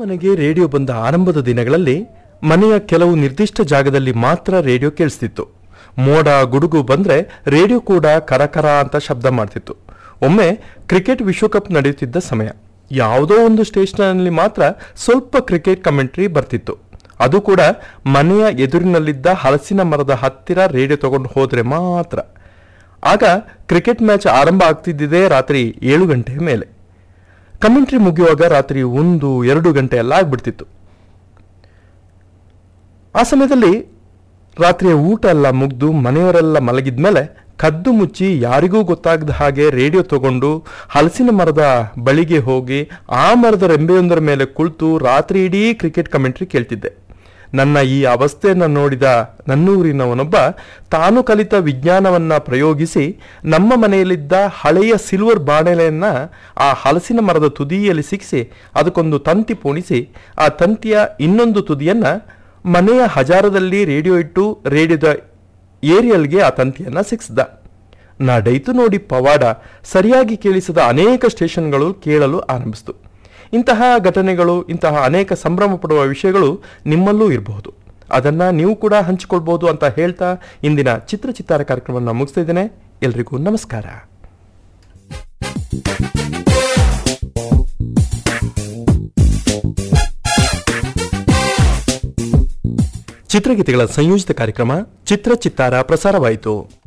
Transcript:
ಮನೆಗೆ ರೇಡಿಯೋ ಬಂದ ಆರಂಭದ ದಿನಗಳಲ್ಲಿ ಮನೆಯ ಕೆಲವು ನಿರ್ದಿಷ್ಟ ಜಾಗದಲ್ಲಿ ಮಾತ್ರ ರೇಡಿಯೋ ಕೇಳಿಸ್ತಿತ್ತು ಮೋಡ ಗುಡುಗು ಬಂದ್ರೆ ರೇಡಿಯೋ ಕೂಡ ಕರಕರ ಅಂತ ಶಬ್ದ ಮಾಡ್ತಿತ್ತು ಒಮ್ಮೆ ಕ್ರಿಕೆಟ್ ವಿಶ್ವಕಪ್ ನಡೆಯುತ್ತಿದ್ದ ಸಮಯ ಯಾವುದೋ ಒಂದು ಸ್ಟೇಷನ್ನಲ್ಲಿ ಮಾತ್ರ ಸ್ವಲ್ಪ ಕ್ರಿಕೆಟ್ ಕಮೆಂಟ್ರಿ ಬರ್ತಿತ್ತು ಅದು ಕೂಡ ಮನೆಯ ಎದುರಿನಲ್ಲಿದ್ದ ಹಲಸಿನ ಮರದ ಹತ್ತಿರ ರೇಡಿಯೋ ತಗೊಂಡು ಹೋದ್ರೆ ಮಾತ್ರ ಆಗ ಕ್ರಿಕೆಟ್ ಮ್ಯಾಚ್ ಆರಂಭ ಆಗ್ತಿದ್ದಿದೆ ರಾತ್ರಿ ಏಳು ಗಂಟೆ ಮೇಲೆ ಕಮೆಂಟ್ರಿ ಮುಗಿಯುವಾಗ ರಾತ್ರಿ ಒಂದು ಎರಡು ಗಂಟೆ ಎಲ್ಲ ಆಗ್ಬಿಡ್ತಿತ್ತು ಆ ಸಮಯದಲ್ಲಿ ರಾತ್ರಿಯ ಊಟ ಎಲ್ಲ ಮುಗ್ದು ಮನೆಯವರೆಲ್ಲ ಮಲಗಿದ್ಮೇಲೆ ಕದ್ದು ಮುಚ್ಚಿ ಯಾರಿಗೂ ಗೊತ್ತಾಗದ ಹಾಗೆ ರೇಡಿಯೋ ತಗೊಂಡು ಹಲಸಿನ ಮರದ ಬಳಿಗೆ ಹೋಗಿ ಆ ಮರದ ರೆಂಬೆಯೊಂದರ ಮೇಲೆ ಕುಳಿತು ರಾತ್ರಿ ಇಡೀ ಕ್ರಿಕೆಟ್ ಕಮೆಂಟ್ರಿ ಕೇಳ್ತಿದ್ದೆ ನನ್ನ ಈ ಅವಸ್ಥೆಯನ್ನು ನೋಡಿದ ನನ್ನೂರಿನವನೊಬ್ಬ ತಾನು ಕಲಿತ ವಿಜ್ಞಾನವನ್ನ ಪ್ರಯೋಗಿಸಿ ನಮ್ಮ ಮನೆಯಲ್ಲಿದ್ದ ಹಳೆಯ ಸಿಲ್ವರ್ ಬಾಣಲೆಯನ್ನ ಆ ಹಲಸಿನ ಮರದ ತುದಿಯಲ್ಲಿ ಸಿಕ್ಕಿಸಿ ಅದಕ್ಕೊಂದು ತಂತಿ ಪೋಣಿಸಿ ಆ ತಂತಿಯ ಇನ್ನೊಂದು ತುದಿಯನ್ನ ಮನೆಯ ಹಜಾರದಲ್ಲಿ ರೇಡಿಯೋ ಇಟ್ಟು ರೇಡಿಯೋದ ಏರಿಯಲ್ಗೆ ಆ ತಂತಿಯನ್ನ ಸಿಕ್ಸ್ದ ನಡೆಯಿತು ನೋಡಿ ಪವಾಡ ಸರಿಯಾಗಿ ಕೇಳಿಸದ ಅನೇಕ ಸ್ಟೇಷನ್ಗಳು ಕೇಳಲು ಆರಂಭಿಸಿತು ಇಂತಹ ಘಟನೆಗಳು ಇಂತಹ ಅನೇಕ ಸಂಭ್ರಮ ಪಡುವ ವಿಷಯಗಳು ನಿಮ್ಮಲ್ಲೂ ಇರಬಹುದು ಅದನ್ನ ನೀವು ಕೂಡ ಹಂಚಿಕೊಳ್ಬಹುದು ಅಂತ ಹೇಳ್ತಾ ಇಂದಿನ ಚಿತ್ರ ಚಿತ್ತಾರ ಕಾರ್ಯಕ್ರಮವನ್ನು ಮುಗಿಸ್ತಾ ಇದ್ದೇನೆ ಎಲ್ರಿಗೂ ನಮಸ್ಕಾರ ಚಿತ್ರಗೀತೆಗಳ ಸಂಯೋಜಿತ ಕಾರ್ಯಕ್ರಮ ಚಿತ್ರ ಚಿತ್ತಾರ ಪ್ರಸಾರವಾಯಿತು